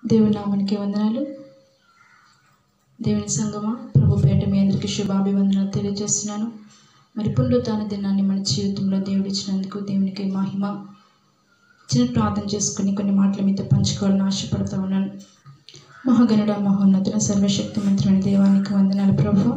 దేవుని నామానికి వందనాలు దేవుని సంగమా ప్రభు పేట మీ అందరికీ శుభాభివందనాలు తెలియజేస్తున్నాను మరి పునరుత్థాన దినాన్ని మన జీవితంలో దేవుడు ఇచ్చినందుకు దేవునికి మహిమ చిన్న ప్రార్థన చేసుకుని కొన్ని మాటల మీద పంచుకోవాలని ఆశపడుతూ ఉన్నాను మహాగణుడ మహోన్నతుల సర్వశక్తి మంత్రమైన దేవానికి వందనాలు ప్రభు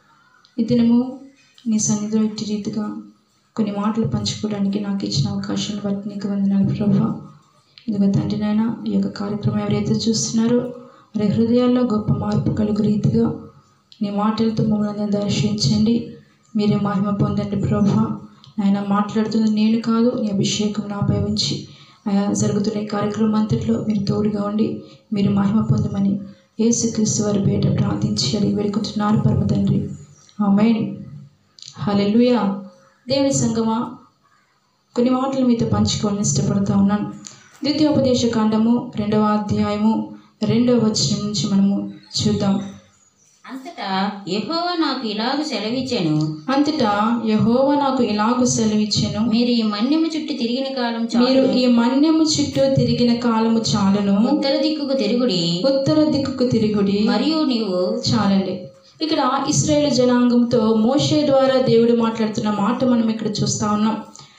ఈ దినము నీ సన్నిధిలో ఇట్టి రీతిగా కొన్ని మాటలు పంచుకోవడానికి నాకు ఇచ్చిన అవకాశాన్ని బట్టి నీకు వందనాలు ప్రభు ఇదిగో తండ్రి నాయన ఈ యొక్క కార్యక్రమం ఎవరైతే చూస్తున్నారో వారి హృదయాల్లో గొప్ప మార్పు కలుగు రీతిగా నీ మాటలతో మమ్మల్ని దర్శించండి మీరే మహిమ పొందండి ప్రభు ఆయన మాట్లాడుతున్నది నేను కాదు నీ అభిషేకం నాపై ఉంచి ఆయా జరుగుతున్న ఈ కార్యక్రమం అంతట్లో మీరు తోడుగా ఉండి మీరు మహిమ పొందమని యేసుక్రీస్తు వారి బయట ప్రార్థించి అడిగి వేడుకుంటున్నారు పరమ తండ్రి ఆమెన్ హల్లెలూయా దేవుని సంగమా కొన్ని మాటలు మీతో పంచుకోవాలని ఇష్టపడుతూ ఉన్నాను ద్వితీయోపదేశ కాండము రెండవ అధ్యాయము రెండవ వచనం నుంచి మనము చూద్దాం అంతటా యెహోవా నాకు ఇలాగ సెలవిచ్చాను అంతటా యెహోవా నాకు ఇలాగు సెలవిచ్చెను మీరు ఈ మన్యము చుట్టూ తిరిగిన కాలం చాలు మీరు ఈ మన్యము చుట్టూ తిరిగిన కాలము చాలును ఉత్తర దిక్కుకు తిరుగుడి ఉత్తర దిక్కుకు తిరుగుడి మరియు నీవు చాలండి ఇక్కడ ఇస్రాయేల్ జనాంగంతో మోషే ద్వారా దేవుడు మాట్లాడుతున్న మాట మనం ఇక్కడ చూస్తా ఉన్నాం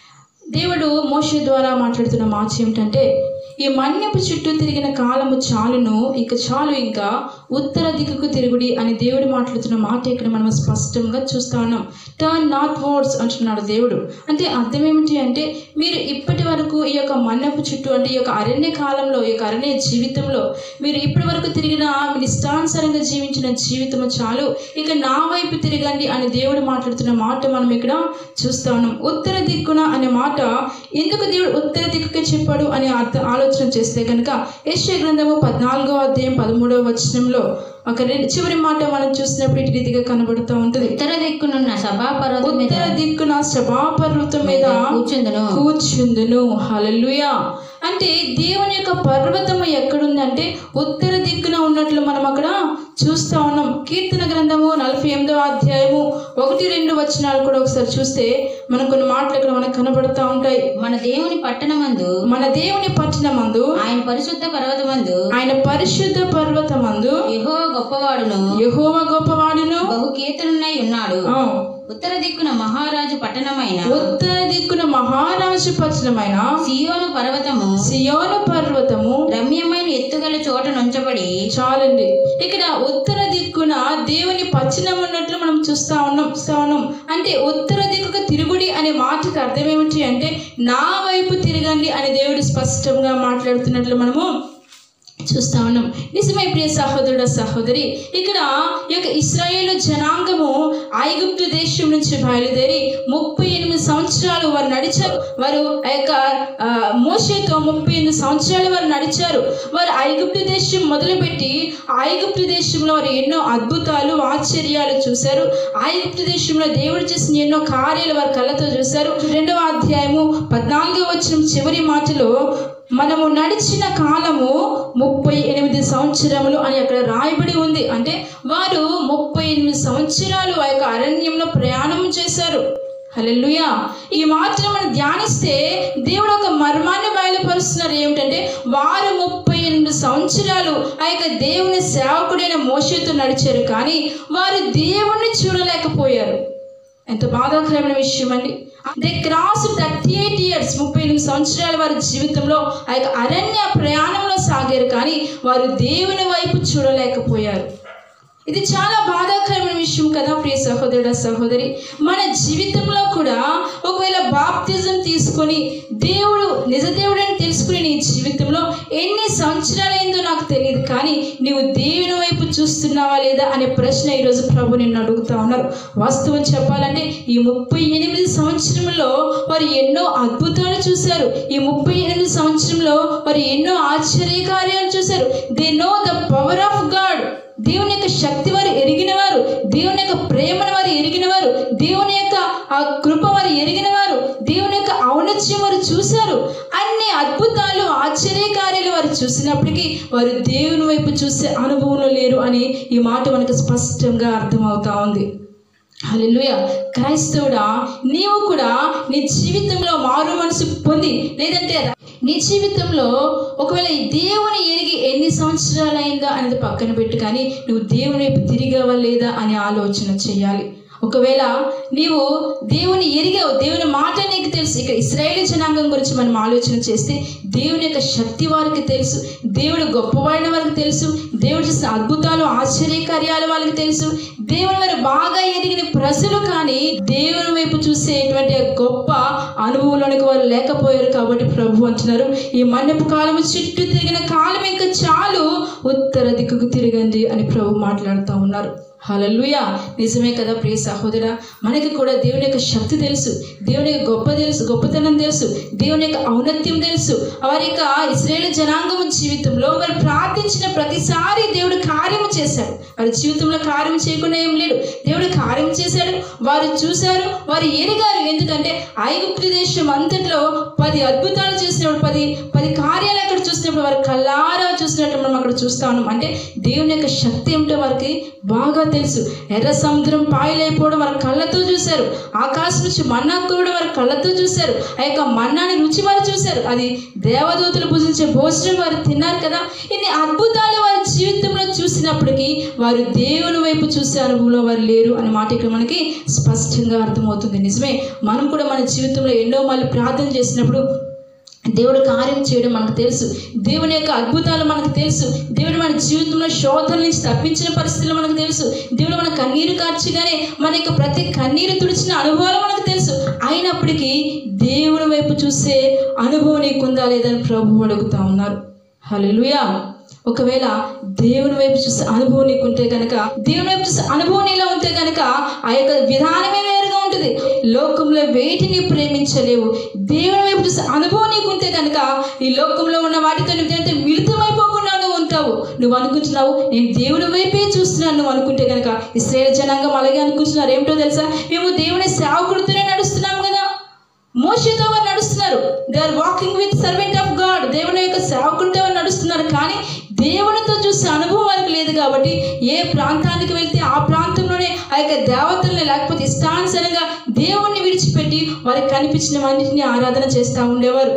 దేవుడు మోషే ద్వారా మాట్లాడుతున్న మాట ఏమిటంటే ఈ మన్యపు చుట్టూ తిరిగిన కాలము చాలును ఇక చాలు ఇంకా ఉత్తర దిక్కుకు తిరుగుడి అని దేవుడు మాట్లాడుతున్న మాట ఇక్కడ మనం స్పష్టంగా చూస్తా ఉన్నాం టర్న్ నార్త్ వర్డ్స్ అంటున్నాడు దేవుడు అంటే అర్థం ఏమిటి అంటే మీరు ఇప్పటి వరకు ఈ యొక్క మన్నపు చుట్టూ అంటే ఈ యొక్క అరణ్య కాలంలో ఈ యొక్క అరణ్య జీవితంలో మీరు ఇప్పటి వరకు తిరిగిన మీరు ఇష్టానుసారంగా జీవించిన జీవితం చాలు ఇక నా వైపు తిరగండి అని దేవుడు మాట్లాడుతున్న మాట మనం ఇక్కడ చూస్తా ఉన్నాం ఉత్తర దిక్కున అనే మాట ఎందుకు దేవుడు ఉత్తర దిక్కుకి చెప్పాడు అనే అర్థ ఆలోచన చేస్తే కనుక యశ్య గ్రంథము పద్నాలుగో అధ్యాయం పదమూడవ వచనంలో ఒక రెండు చివరి మాట మనం చూసినప్పుడు ఇటు రీతిగా కనబడుతూ ఉంటుంది ఉత్తర దిక్కునున్న సభాపర్వతం మీద ఉత్తర దిక్కున సభాపర్వతం మీద కూర్చుందును కూర్చుందును హల్లెలూయా అంటే దేవుని యొక్క పర్వతము ఎక్కడుందంటే ఉత్తర దిక్కున ఉన్నట్లు మనం అక్కడ చూస్తా ఉన్నాం కీర్తన గ్రంథము నలభై ఎనిమిదవ అధ్యాయము ఒకటి రెండు వచనాలు కూడా ఒకసారి చూస్తే మనకు కొన్ని మాటలు ఇక్కడ మనకు కనబడుతూ ఉంటాయి మన దేవుని పట్టణమందు మన దేవుని పట్టణమందు ఆయన పరిశుద్ధ పర్వతమందు ఆయన పరిశుద్ధ పర్వతమందు యెహోవా గొప్పవాడును యెహోవ గొప్పవాడును బహు కీర్తనున్నై ఉన్నాడు ఆ, ఉత్తర దిక్కున మహారాజు పట్టణమైన ఉత్తర దిక్కున మహారాజు పట్టణమైన సియోను పర్వతము సియోను పర్వతము రమ్యమైన ఎత్తుగల చోట నుంచబడి చాలండి ఇక్కడ ఉత్తర దిక్కున దేవుని పచ్చనం ఉన్నట్లు మనం చూస్తా ఉన్నాం చూస్తా ఉన్నాం అంటే ఉత్తర దిక్కుకు తిరుగుడి అనే మాటకు అర్థం ఏమిటి అంటే నా వైపు తిరగండి అని దేవుడు స్పష్టంగా మాట్లాడుతున్నట్లు మనము చూస్తా ఉన్నాం నిజమే ప్రియ సహోదరుడు సహోదరి ఇక్కడ ఈ యొక్క ఇస్రాయేల్ జనాంగము ఐగుప్తు దేశం నుంచి బయలుదేరి ముప్పై ఎనిమిది సంవత్సరాలు వారు నడిచారు వారు ఆ యొక్క ఆ, మోషేతో ముప్పై ఎనిమిది సంవత్సరాలు వారు నడిచారు వారు ఐగుప్తు దేశం మొదలుపెట్టి ఐగుప్తు దేశంలో వారు ఎన్నో అద్భుతాలు ఆశ్చర్యాలు చూశారు ఐగుప్తు దేశంలో దేవుడు చేసిన ఎన్నో కార్యాలు వారి కళ్ళతో చూశారు రెండవ అధ్యాయము పద్నాలుగో వచ్చిన చివరి మాటలో మనము నడిచిన కాలము ముప్పై ఎనిమిది సంవత్సరములు అని అక్కడ రాయబడి ఉంది అంటే వారు ముప్పై ఎనిమిది సంవత్సరాలు ఆ యొక్క అరణ్యంలో ప్రయాణం చేశారు హల్లెలూయా ఈ మాటను మనం ధ్యానిస్తే దేవుడు ఒక మర్మాన్ని బయలుపరుస్తున్నారు ఏమిటంటే వారు ముప్పై ఎనిమిది సంవత్సరాలు ఆ యొక్క దేవుని సేవకుడైన మోషతో నడిచారు కానీ వారు దేవుణ్ణి చూడలేకపోయారు ఎంత బాధాకరమైన విషయం అండి they cross thirty eight years ముప్పై ఎనిమిది సంవత్సరాల వారి జీవితంలో ఆ యొక్క అరణ్య ప్రయాణంలో సాగారు కానీ వారు దేవుని వైపు చూడలేకపోయారు ఇది చాలా బాధాకరమైన విషయం కదా ప్రియ సహోదరుడ సహోదరి మన జీవితంలో కూడా ఒకవేళ బాప్తిజం తీసుకొని దేవుడు నిజ దేవుడని తెలుసుకుని నీ జీవితంలో ఎన్ని సంవత్సరాలైందో నాకు తెలియదు కానీ నీవు దేవుని వైపు చూస్తున్నావా లేదా అనే ప్రశ్న ఈరోజు ప్రభు నిన్ను అడుగుతా ఉన్నారు వాస్తవం చెప్పాలంటే ఈ ముప్పై ఎనిమిది సంవత్సరంలో వారు ఎన్నో అద్భుతాలు చూశారు ఈ ముప్పై ఎనిమిది సంవత్సరంలో వారు ఎన్నో ఆశ్చర్య కార్యాలు చూశారు they know the power of God దేవుని యొక్క శక్తి వారు ఎరిగిన వారు దేవుని యొక్క ప్రేమను వారు ఎరిగిన వారు దేవుని యొక్క ఆ కృప వారు ఎరిగిన వారు దేవుని యొక్క ఔన్నత్యం వారు చూశారు అన్ని అద్భుతాలు ఆశ్చర్య కార్యాలు వారు చూసినప్పటికీ వారు దేవుని వైపు చూసే అనుభవంలో లేరు అని ఈ మాట మనకు స్పష్టంగా అర్థమవుతా ఉంది హల్లెలూయా క్రైస్తవుడా నీవు కూడా నీ జీవితంలో మారు మనసు పొంది లేదంటే నీ జీవితంలో ఒకవేళ ఈ దేవుని ఎరిగి ఎన్ని సంవత్సరాలైందా అనేది పక్కన పెట్టు కానీ నువ్వు దేవుని వైపు తిరిగావా లేదా అని ఆలోచన చేయాలి ఒకవేళ నీవు దేవుని ఎరిగావు దేవుని మాట నీకు తెలుసు ఇక ఇస్రాయేలీ జనాంగం గురించి మనం ఆలోచన చేస్తే దేవుని యొక్క శక్తి వారికి తెలుసు దేవుడు గొప్పవాడిన వారికి తెలుసు దేవుడు చేసిన అద్భుతాలు ఆశ్చర్యకార్యాలు వాళ్ళకి తెలుసు దేవుని వారు బాగా ఎరిగిన ప్రజలు కానీ దేవుని వైపు చూసేటువంటి గొప్ప అనుభవంలోనికి వారు లేకపోయారు కాబట్టి ప్రభు అంటున్నారు ఈ మన్నపు కాలం చుట్టూ తిరిగిన కాలం ఇంకా చాలు ఉత్తర దిక్కుకు తిరగండి అని ప్రభు మాట్లాడుతూ ఉన్నారు హలలుయా నిజమే కదా ప్రియ సహోదర మనకి కూడా దేవుని యొక్క శక్తి తెలుసు దేవుని యొక్క గొప్ప తెలుసు గొప్పతనం తెలుసు దేవుని యొక్క ఔన్నత్యం తెలుసు వారి యొక్క ఇస్రాయేల్ జనాంగము జీవితంలో వారు ప్రార్థించిన ప్రతిసారి దేవుడు కార్యము చేశాడు వారి జీవితంలో కార్యం చేయకుండా ఏం లేడు దేవుడు కార్యం చేశాడు వారు చూశారు వారు ఎరిగారు ఎందుకంటే ఐగుప్తు దేశం అంతట్లో పది అద్భుతాలు చేసినప్పుడు పది పది కార్యాలు అక్కడ చూసినప్పుడు వారు కల్లారా చూసినట్టు మనం అక్కడ చూస్తా ఉన్నాం అంటే దేవుని యొక్క శక్తి ఏమిటో వారికి బాగా తెలుసు ఎర్ర సముద్రం పాయలైపోవడం వారి కళ్ళతో చూశారు ఆకాశం నుంచి మన్నా కూడా వారి కళ్ళతో చూశారు ఆ యొక్క మన్నాని రుచి వారు చూశారు అది దేవదూతలు భుజించే భోజనం వారు తిన్నారు కదా ఇన్ని అద్భుతాలు వారి జీవితంలో చూసినప్పటికీ వారు దేవుని వైపు చూసే అనుభవంలో వారు లేరు అనే మాట ఇక్కడ మనకి స్పష్టంగా అర్థమవుతుంది నిజమే మనం కూడా మన జీవితంలో ఎన్నో మళ్ళీ ప్రార్థన చేసినప్పుడు దేవుడు కార్యం చేయడం మనకు తెలుసు దేవుని యొక్క అద్భుతాలు మనకు తెలుసు దేవుడు మన జీవితంలో శోధన నుంచి తప్పించిన పరిస్థితులు మనకు తెలుసు దేవుడు మన కన్నీరు కార్చగానే మన యొక్క ప్రతి కన్నీరు తుడిచిన అనుభవాలు మనకు తెలుసు అయినప్పటికీ దేవుని వైపు చూసే అనుభవం నీకుందా లేదని ప్రభు అడుగుతా ఉన్నారు హల్లెలూయా ఒకవేళ దేవుని వైపు చూసే అనుభవం నీకుంటే కనుక దేవుని వైపు చూసే అనుభవం నీలో ఉంటే కనుక ఆ యొక్క విధానమే వేరుగా ఉంటుంది లోకంలో వేటిని ప్రేమించలేవు దేవుని వైపు చూసే అనుభవం నీకుంటే కనుక ఈ లోకంలో ఉన్న వాటితో నువ్వు ఎంత మిళితమైపోకుండా నువ్వు ఉంటావు నువ్వు అనుకుంటున్నావు నేను దేవుని వైపే చూస్తున్నాను నువ్వు అనుకుంటే కనుక ఇస్రాయేల్ జనాంగం అలాగే అనుకుంటున్నారు ఏమిటో తెలుసా మేము దేవుని సేవకుడితోనే నడుస్తున్నాం కదా మోషతో వారు నడుస్తున్నారు they are walking with servant of God దేవుని యొక్క సేవకులతో వారు నడుస్తున్నారు కానీ దేవునితో చూసే అనుభవం వారికి లేదు కాబట్టి ఏ ప్రాంతానికి వెళ్తే ఆ ప్రాంతంలోనే ఆ యొక్క దేవతల్ని లేకపోతే ఇష్టానుసారంగా దేవుణ్ణి విడిచిపెట్టి వారికి కనిపించిన వాటిని ఆరాధన చేస్తూ ఉండేవారు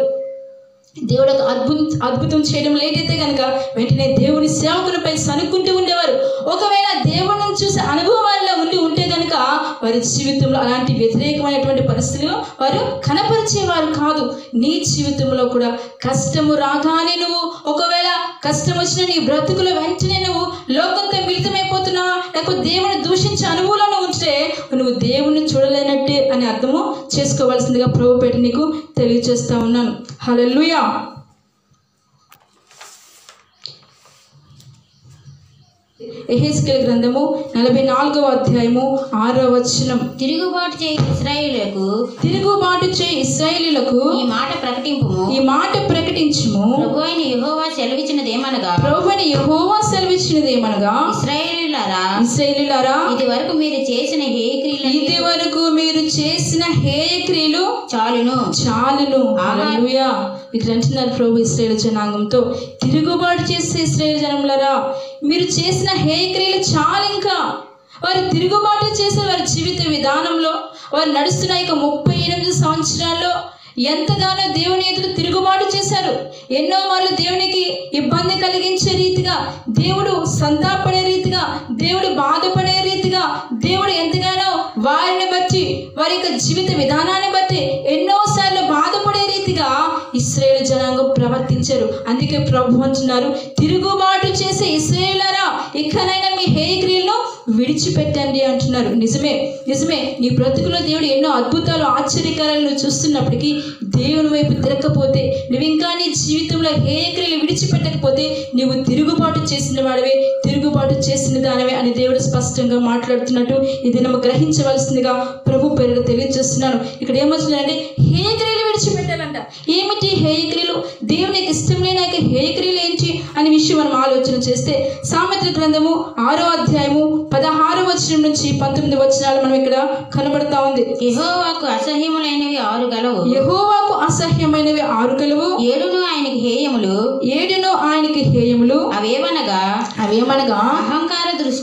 దేవుడు ఒక అద్భుతం అద్భుతం చేయడం లేట్ అయితే కనుక వెంటనే దేవుని సేవకులపై సనుక్కుంటూ ఉండేవారు ఒకవేళ దేవుడిని చూసే అనుభవం వారిలో ఉండి ఉంటే కనుక వారి జీవితంలో అలాంటి వ్యతిరేకమైనటువంటి పరిస్థితులు వారు కనపరిచేవారు కాదు నీ జీవితంలో కూడా కష్టము రాగానే నువ్వు ఒకవేళ కష్టం వచ్చిన నీ బ్రతుకుల వెంటనే నువ్వు లోకంతో మిళితమైపోతున్నావా లేకపోతే దేవుని దూషించే అనుభవంలో ఉంటే నువ్వు దేవుణ్ణి చూడలేనట్టే అని అర్థము చేసుకోవాల్సిందిగా ప్రభు పెట్టి నీకు తెలియజేస్తా ఉన్నాను హల్లెలూయా ఎహెస్కేల్ గ్రంథము నలభై నాలుగవ అధ్యాయము ఆరో వచనం తిరుగుబాటు చేయి ఇస్రాయేలులకు తిరుగుబాటు చే ఇస్రాయేలీలకు ఈ మాట ప్రకటింపుము ఈ మాట ప్రకటించుము ప్రభు అయిన యెహోవా సెలవిచ్చినదేమనగా ప్రభుని యెహోవా సెలవిచ్చినదేమనగా ఇస్రాయేలులారా ఇస్రాయేలీలారా ఇది వరకు మీరు చేసిన హే క్రియలు ఇది వరకు మీరు చేసిన హేయ క్రియలు చాలును చాలును హల్లెలూయా ఇక్కడ అంటున్నారు ప్రభు ఇస్రాయేల్ జనాంగంతో తిరుగుబాటు చేసే ఇస్రాయేల్ జనములరా మీరు చేసిన హేయ క్రియలు చాలు ఇంకా వారు తిరుగుబాటు చేసే వారి జీవిత విధానంలో వారు నడుస్తున్న ఇక ముప్పై ఎనిమిది సంవత్సరాల్లో ఎంతగానో దేవుని ఎదురు తిరుగుబాటు చేశారు ఎన్నో మార్లు దేవునికి ఇబ్బంది కలిగించే రీతిగా దేవుడు సంతాపడే రీతిగా దేవుడు బాధపడే రీతిగా దేవుడు ఎంతగానో వారిని బట్టి వారి యొక్క జీవిత విధానాన్ని బట్టి ఎన్నోసార్లు బాధపడే రీతిగా ఇస్రాయేల్ జనాంగం ప్రవర్తించారు అందుకే ప్రభు అంటున్నారు తిరుగుబాటు చేసే ఇస్రాయేలరా ఇకనైనా మీ హేయ క్రియలను విడిచిపెట్టండి అంటున్నారు నిజమే నిజమే నీ బ్రతుకులో దేవుడు ఎన్నో అద్భుతాలు ఆశ్చర్యకారాలు నువ్వు చూస్తున్నప్పటికీ దేవుని వైపు తిరగకపోతే నువ్వు ఇంకా నీ జీవితంలో హేయ క్రియలు విడిచిపెట్టకపోతే నువ్వు తిరుగుబాటు చేసిన వాడివే తిరుగుబాటు చేసిన దానివే అని దేవుడు స్పష్టంగా మాట్లాడుతున్నట్టు ఇది మనం గ్రహించవలసిందిగా ప్రభు పేరు తెలియజేస్తున్నాను ఇక్కడ ఏమవుతుందంటే హేయ క్రియలు విడిచిపెట్టాలంట ఏమిటి హేయ క్రియలు దేవునికి ఇష్టం లేని ఆ యొక్క హేయ క్రియలు ఏంటి అనే విషయం మనం ఆలోచన చేస్తే సామెత్ర గ్రంథము ఆరో అధ్యాయము పదహారో వచనం నుంచి పంతొమ్మిది వచనాలు మనం ఇక్కడ కనబడతా ఉంది యెహోవాకు అసహ్యములైనవి ఆరు గలవు యెహోవాకు అసహ్యమైనవి ఆరు కలువు ఏడును ఆయనకి హేయములు ఏడును ఆయనకి హేయములు అవేవనగా అవేమనగా అహంకార దృష్టి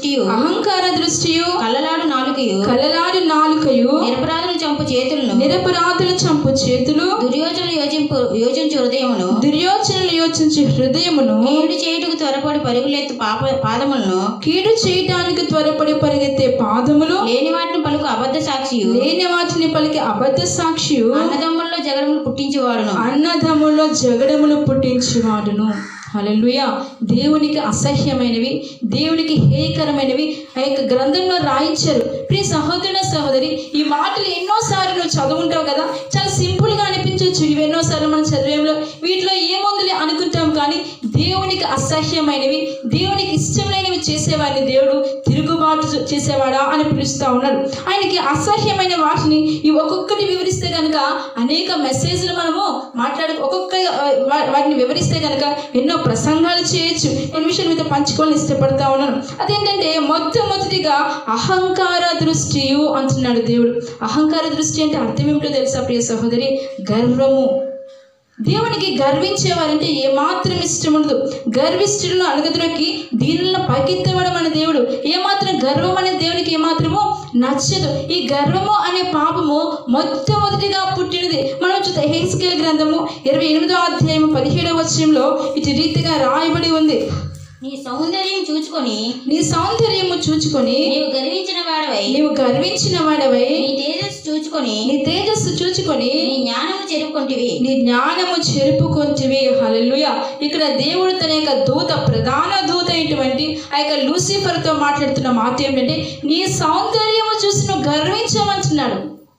దృష్టియు అహంకార దృష్టియు కళ్ళలాడు నాలుకయు కలలాడు నాలుకయు నిరపరాధులు చంపు చేతులను నిరపరాధుల చంపు చేతులు దుర్యోచనలు యోచింపు యోచించు హృదయమును దుర్యోచనలు యోచించే హృదయమును కీడు చేయుటకు త్వరపడి పరుగులెత్తు పాప పాదములను కీడు చేయటానికి త్వరపడి పరిగెత్తే పాదములు లేని వాటిని పలుకు అబద్ధ సాక్షియు లేని వాటిని పలికి అబద్ధ సాక్షియు అన్నదమ్ముల్లో జగడములు పుట్టించేవాడును అన్నదమ్ముల్లో జగడములు పుట్టించువాడును హల్లెలూయా దేవునికి అసహ్యమైనవి దేవునికి హేయకరమైనవి ఆ యొక్క గ్రంథంలో రాయించారు ప్రియ సహోదరుల సహోదరి ఈ మాటలు ఎన్నోసార్లు నువ్వు చదువుంటావు కదా చాలా సింపుల్గా అనిపించవచ్చు ఇవి ఎన్నోసార్లు మనం చదివేంలో వీటిలో ఏముందిలే అనుకుంటాం కానీ దేవునికి అసహ్యమైనవి దేవునికి ఇష్టం లేనివి చేసేవాడిని దేవుడు తిరుగుబాటు చేసేవాడా అని పిలుస్తూ ఉన్నాడు ఆయనకి అసహ్యమైన వాటిని ఈ ఒక్కొక్కటి వివరిస్తే కనుక అనేక మెసేజ్లు మనము మాట్లాడు ఒక్కొక్క ఆ, వా- వాటిని వివరిస్తే కనుక ఎన్నో ప్రసంగాలు చేయొచ్చు కొన్ని విషయాలు మీతో పంచుకోవాలని ఇష్టపడతా ఉన్నాను అదేంటంటే మొట్టమొదటిగా అహంకార దృష్టియు అంటున్నాడు దేవుడు అహంకార దృష్టి అంటే అర్థం ఏమిటో తెలుసా ప్రియ సహోదరి గర్వము దేవునికి గర్వించేవారంటే ఏమాత్రం ఇష్టం ఉండదు గర్విష్ఠులను అణగద్రొక్కి దీనులను పైకెత్తవడం అనే దేవుడు ఏమాత్రం గర్వం అనే దేవునికి ఏమాత్రమో నచ్చదు ఈ గర్వము అనే పాపము మొట్టమొదటిగా పుట్టినది మనం చూస్తే హేస్కేల్ గ్రంథము ఇరవై ఎనిమిదో అధ్యాయము పదిహేడవ వచనంలో ఇటు రీతిగా రాయబడి ఉంది నీ సౌందర్యం చూచుకొని నీ సౌందర్యము చూచుకొని నీవు గర్వించిన వాడవై నీవు గర్వించిన వాడవై నీ తేజస్సు చూచుకొని నీ తేజస్సు చూచుకొని నీ జ్ఞానము చెరుపుకుంటివి నీ జ్ఞానము చెరుపుకొంటివి హల్లెలూయ ఇక్కడ దేవుడు తన యొక్క దూత ప్రధాన దూత అయినటువంటి ఆ యొక్క లూసిఫర్తో మాట్లాడుతున్న మాట ఏమిటంటే నీ సౌందర్యము చూసి నువ్వు గర్వించమంటున్నాడు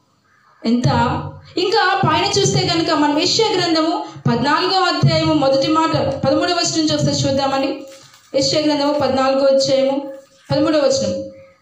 ఎంత ఇంకా పైన చూస్తే కనుక మన విషయ గ్రంథము పద్నాలుగో అధ్యాయము మొదటి మాట పదమూడవ వచనం నుంచి వస్తే చూద్దామని విషయ గ్రంథము పద్నాలుగో అధ్యాయము పదమూడవ వచనం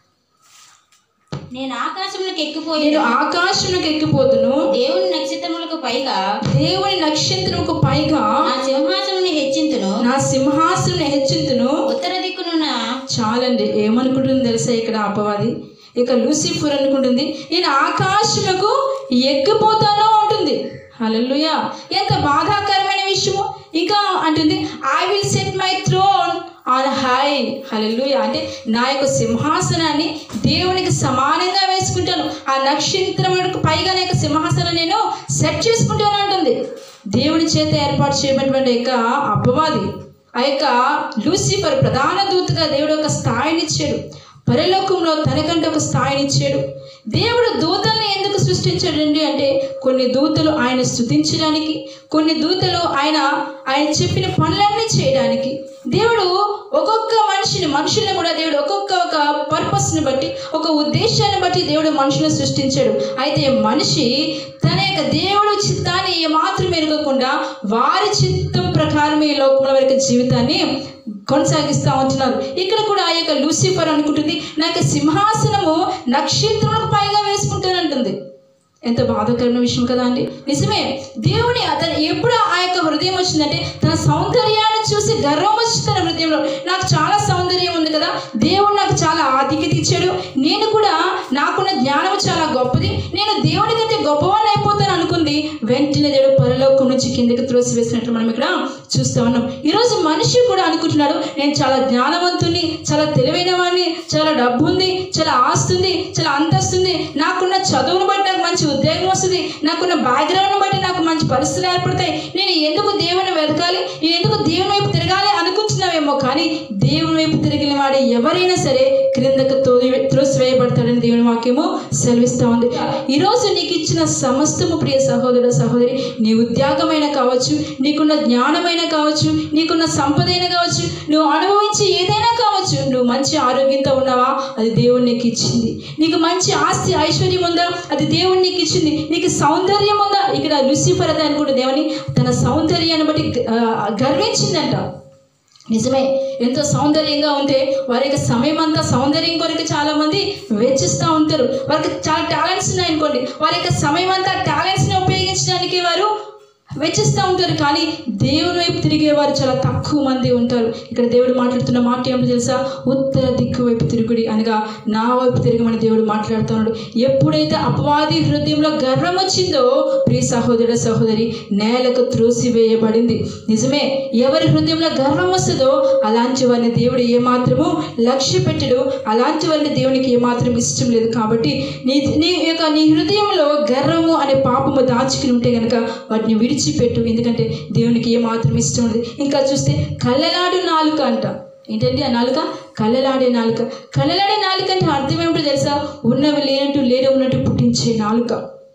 నేను ఆకాశంలోకి ఎక్కిపోయి నేను ఆకాశంలోకి ఎక్కిపోతును దేవుని నక్షత్రములకు పైగా దేవుని నక్షత్రముకు పైగా నా సింహాసనం హెచ్చింతును నా సింహాసనం హెచ్చింతును ఉత్తర దిక్కునున్న చాలండి ఏమనుకుంటుంది తెలుసా ఇక్కడ అపవాది ఇక లూసిఫర్ అనుకుంటుంది నేను ఆకాశముకు ఎక్కిపోతానో ఉంటుంది హల్లెలూయా ఎంత బాధాకరమైన విషయము ఇంకా అంటుంది I will set my throne on high hallelujah అంటే నా యొక్క సింహాసనాన్ని దేవునికి సమానంగా వేసుకుంటాను ఆ నక్షత్రములకు పైగా నా యొక్క సింహాసనం నేను సెట్ చేసుకుంటాను అంటుంది దేవుని చేత ఏర్పాటు చేయబడినటువంటి యొక్క అపవాది ఆ యొక్క లూసిఫర్ ప్రధాన దూతగా దేవుడు ఒక స్థాయిని ఇచ్చాడు పరలోకంలో తనకంటే ఒక స్థాయిని ఇచ్చాడు దేవుడు దూతల్ని ఎందుకు సృష్టించాడండి అంటే కొన్ని దూతలు ఆయన స్థుతించడానికి కొన్ని దూతలు ఆయన ఆయన చెప్పిన పనులన్నీ చేయడానికి దేవుడు ఒక్కొక్క మనిషిని మనుషుల్ని కూడా దేవుడు ఒక్కొక్క ఒక పర్పస్ని బట్టి ఒక ఉద్దేశాన్ని బట్టి దేవుడు మనుషులను సృష్టించాడు అయితే మనిషి తన యొక్క దేవుడు చిత్తాన్ని ఏమాత్రం ఎరగకుండా వారి చిత్తం ప్రకారం ఈ లోకంలో వారి యొక్క జీవితాన్ని కొనసాగిస్తూ ఉంటున్నారు ఇక్కడ కూడా ఆ యొక్క లూసిఫర్ అనుకుంటుంది నా యొక్క సింహాసనము నక్షత్రములకు పైగా వేసుకుంటానంటుంది ఎంత బాధాకరమైన విషయం కదా అండి నిజమే దేవుని అతను ఎప్పుడు ఆ యొక్క హృదయం వచ్చిందంటే తన సౌందర్యాన్ని చూసి గర్వం వచ్చింది తన హృదయంలో నాకు చాలా సౌందర్యం ఉంది కదా దేవుడు నాకు చాలా ఆధిక్యత ఇచ్చాడు నేను కూడా నాకున్న జ్ఞానం చాలా గొప్పది నేను దేవుని కంటే గొప్పవాడిని అయిపోతాను అనుకుంది వెంటనే దేవుడు పరలోకం నుంచి కిందకి త్రోసివేసినట్లు మనం ఇక్కడ చూస్తూ ఉన్నాం ఈరోజు మనిషి కూడా అనుకుంటున్నాడు నేను చాలా జ్ఞానవంతుని చాలా తెలివైన వాడిని చాలా డబ్బు ఉంది చాలా ఆస్తి ఉంది చాలా అంతస్తు ఉంది నాకున్న చదువును బట్టి నాకు మంచి ఉద్యోగం వస్తుంది నాకున్న బ్యాక్గ్రౌండ్ బట్టి నాకు మంచి పరిస్థితులు ఏర్పడతాయి నేను ఎందుకు దేవుని వెతకాలి నేను ఎందుకు దేవుని వైపు తిరగాలి అనుకుంటున్నావేమో కానీ దేవుని వైపు తిరిగిన వాడు ఎవరైనా సరే క్రిందకు తోలి త్రోసివేయబడతాడని దేవుని వాక్యము సెలవిస్తూ ఉంది ఈరోజు నీకు ఇచ్చిన సమస్తము ప్రియ సహోదరుడు సహోదరి నీ ఉద్యోగమైన కావచ్చు నీకున్న జ్ఞానమైన కావచ్చు నీకున్న సంపదైన కావచ్చు నువ్వు అనుభవించి ఏదైనా కావచ్చు నువ్వు మంచి ఆరోగ్యంతో ఉన్నావా అది దేవుడు నీకు ఇచ్చింది నీకు మంచి ఆస్తి ఐశ్వర్యం ఉందా అది దేవుడు నీకు ఇచ్చింది నీకు సౌందర్యం ఉందా ఇక్కడ లూసిఫర్ అదే అనుకుంటే దేవుని తన సౌందర్యాన్ని బట్టి ఆ, గర్వించిందంట నిజమే ఎంతో సౌందర్యంగా ఉంటే వారి యొక్క సమయం అంతా సౌందర్యం కొరకు చాలా మంది వెచ్చిస్తూ ఉంటారు వారికి చాలా టాలెంట్స్ ఉన్నాయి అనుకోండి వారి యొక్క సమయం అంతా టాలెంట్స్ని ఉపయోగించడానికి వారు వెచ్చిస్తూ ఉంటారు కానీ దేవుని వైపు తిరిగే వారు చాలా తక్కువ మంది ఉంటారు ఇక్కడ దేవుడు మాట్లాడుతున్న మాట ఏమిటో తెలుసా ఉత్తర దిక్కు వైపు తిరుగుడి అనగా నా వైపు తిరగమని దేవుడు మాట్లాడుతున్నాడు ఎప్పుడైతే అపవాది హృదయంలో గర్వం వచ్చిందో ప్రియ సహోదర సహోదరి నేలకు త్రోసివేయబడింది నిజమే ఎవరి హృదయంలో గర్వం వస్తుందో అలాంటి వారిని దేవుడు ఏమాత్రము లక్ష్య పెట్టడు అలాంటి వారిని దేవునికి ఏమాత్రం ఇష్టం లేదు కాబట్టి నీ నీ యొక్క నీ హృదయంలో గర్వము అనే పాపము దాచుకుని ఉంటే కనుక వాటిని విడిచిపెట్టు ఎందుకంటే దేవునికి ఏమాత్రం ఇష్టం లేదు ఇంకా చూస్తే కళ్ళలాడు నాలుక అంట ఏంటండి ఆ నాలుక కళ్ళలాడే నాలుక కళ్ళలాడే నాలుక అంటే అర్థం ఏమిటో తెలుసా ఉన్నవి లేనట్టు లేని ఉన్నట్టు పుట్టించే నాలుక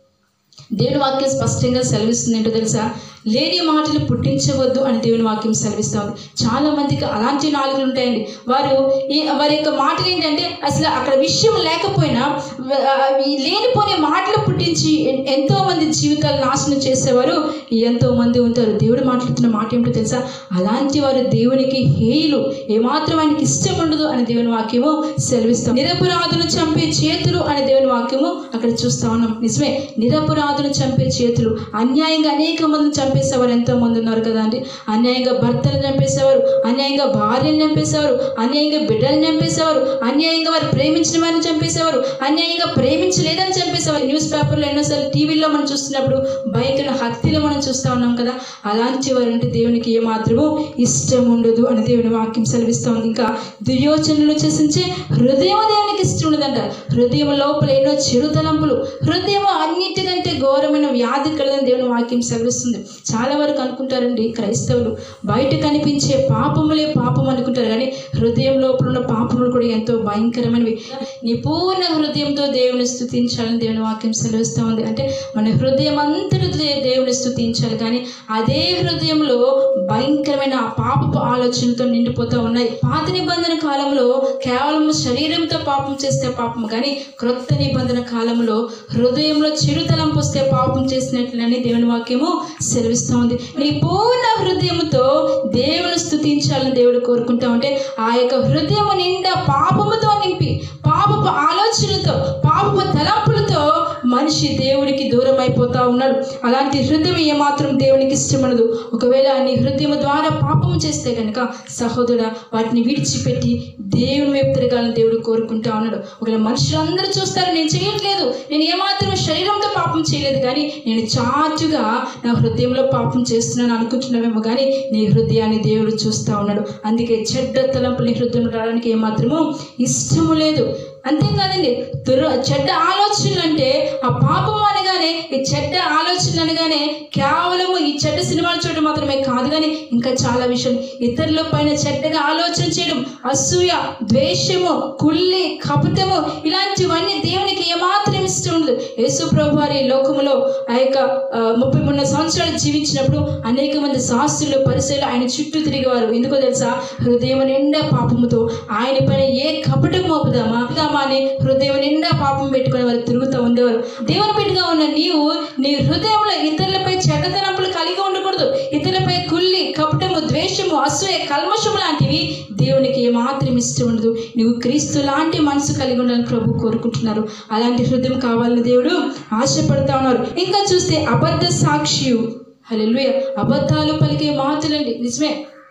దేవుని వాక్యం స్పష్టంగా సెలవిస్తుంది ఏంటో తెలుసా లేని మాటలు పుట్టించవద్దు అని దేవుని వాక్యం సెలవిస్తూ ఉంది చాలా మందికి అలాంటి నాలుగులు ఉంటాయండి వారు ఈ వారి యొక్క మాటలు ఏంటంటే అసలు అక్కడ విషయం లేకపోయినా ఆ, ఈ లేనిపోని మాటలు పుట్టించి ఎన్- ఎంతో మంది జీవితాలు నాశనం చేసేవారు ఎంతో మంది ఉంటారు దేవుడు మాట్లాడుతున్న మాట ఏమిటో తెలుసా అలాంటి వారు దేవునికి హేయులు ఏమాత్రం ఆయనకి ఇష్టం ఉండదు అని దేవుని వాక్యము సెలవిస్తాం నిరపరాధులు చంపే చేతులు అని దేవుని వాక్యము అక్కడ చూస్తా ఉన్నాం నిజమే నిరపరాధులు చంపే చేతులు అన్యాయంగా అనేక మందిని చంపేసేవారు ఎంతో మంది ఉన్నారు కదా అండి అన్యాయంగా భర్తలు చంపేసేవారు అన్యాయంగా భార్యను చంపేసేవారు అన్యాయంగా బిడ్డలను చంపేసేవారు అన్యాయంగా వారు ప్రేమించిన వారిని చంపేసేవారు అన్యాయంగా ప్రేమించలేదని చంపేసేవారు న్యూస్ పేపర్లో ఎన్నోసార్లు టీవీలో మనం చూస్తున్నప్పుడు భయంకర హత్యలు మనం చూస్తూ ఉన్నాం కదా అలాంటి వారు అంటే దేవునికి ఏమాత్రమూ ఇష్టం ఉండదు అని దేవుని వాక్యం సెలవిస్తూ ఉంది ఇంకా దుర్యోచనలు చేసించే హృదయం దేవునికి ఇష్టం ఉండదంట హృదయం లోపల ఎన్నో చెడు తలంపులు హృదయం అన్నిటికంటే ఘోరమైన వ్యాధి కలదని దేవుని వాక్యం సెలవిస్తుంది చాలా వరకు అనుకుంటారండి క్రైస్తవులు బయట కనిపించే పాపములే పాపం అనుకుంటారు కానీ హృదయం లోపల ఉన్న పాపములు కూడా ఎంతో భయంకరమైనవి నీ పూర్ణ హృదయంతో దేవుని స్థుతించాలని దేవుని వాక్యం సెలవిస్తూ ఉంది అంటే మన హృదయం అంతటి దే- దేవుని స్థుతించాలి కానీ అదే హృదయంలో భయంకరమైన ఆ పాపపు ఆలోచనలతో నిండిపోతూ ఉన్నాయి పాత నిబంధన కాలంలో కేవలం శరీరంతో పాపం చేస్తే పాపం కానీ క్రొత్త నిబంధన కాలంలో హృదయంలో చెడు తలంపు వస్తే పాపం చేసినట్లని దేవుని వాక్యము సెలవిస్తూ ఉంది నీ పూర్ణ హృదయముతో దేవుని స్థుతించాలని దేవుడు కోరుకుంటా ఉంటే ఆ యొక్క హృదయము నిండా పాపముతో నింపి పాపపు ఆలోచనలతో పాపపు తలంపులతో మనిషి దేవుడికి దూరం అయిపోతా ఉన్నాడు అలాంటి హృదయం ఏమాత్రం దేవునికి ఇష్టమనదు ఒకవేళ నీ హృదయం ద్వారా పాపం చేస్తే కనుక సహోదరుడ వాటిని విడిచిపెట్టి దేవుని వైపు తిరగాలని దేవుడు కోరుకుంటా ఉన్నాడు ఒకవేళ మనుషులందరూ చూస్తారు నేను చేయట్లేదు నేను ఏమాత్రం శరీరంతో పాపం చేయలేదు కానీ నేను చాటుగా నా హృదయంలో పాపం చేస్తున్నాను అనుకుంటున్నావేమో కానీ నీ హృదయాన్ని దేవుడు చూస్తూ ఉన్నాడు అందుకే చెడ్డ తలంపులు నీ హృదయంలో రావడానికి ఏమాత్రమూ ఇష్టము లేదు అంతేకాదండి దుర చెడ్డ ఆలోచనలు అంటే ఆ పాపం అనగానే ఈ చెడ్డ ఆలోచనలు అనగానే కేవలము ఈ చెడ్డ సినిమాలు చూడడం మాత్రమే కాదు కానీ ఇంకా చాలా విషయం ఇతరుల పైన చెడ్డగా ఆలోచన చేయడం అసూయ ద్వేషము కుళ్ళి కపటము ఇలాంటివన్నీ దేవునికి ఏమాత్రం ఇష్టం ఉండదు యేసు ప్రభు వారి లోకములో ఆ యొక్క ఆ, ముప్పై మూడు సంవత్సరాలు జీవించినప్పుడు అనేక మంది శాస్త్రులు పరిశీలు ఆయన చుట్టూ తిరిగేవారు ఎందుకో తెలుసా హృదయం నిండా పాపముతో ఆయన పైన ఏ కపటం మోపుదామా ఇదామా అని హృదయం నిండా పాపం పెట్టుకుని వారు తిరుగుతూ ఉండేవారు దేవుని బిడ్డగా ఉన్న నీవు నీ హృదయంలో ఇతరులపై చెడ్డతనంపులు కలిగి ఉండకూడదు ఇతరులపై కుళ్ళి కపటము ద్వేషము అసూయ కల్మషము లాంటివి దేవునికి ఏమాత్రం ఇష్టం ఉండదు నువ్వు క్రీస్తు లాంటి మనసు కలిగి ఉండాలని ప్రభు కోరుకుంటున్నారు అలాంటి హృదయం కావాలని దేవుడు ఆశపడతా ఉన్నారు ఇంకా చూస్తే అబద్ధ సాక్షి హల్లెలూయా అబద్ధాలు పలికే మాటలండి నిజమే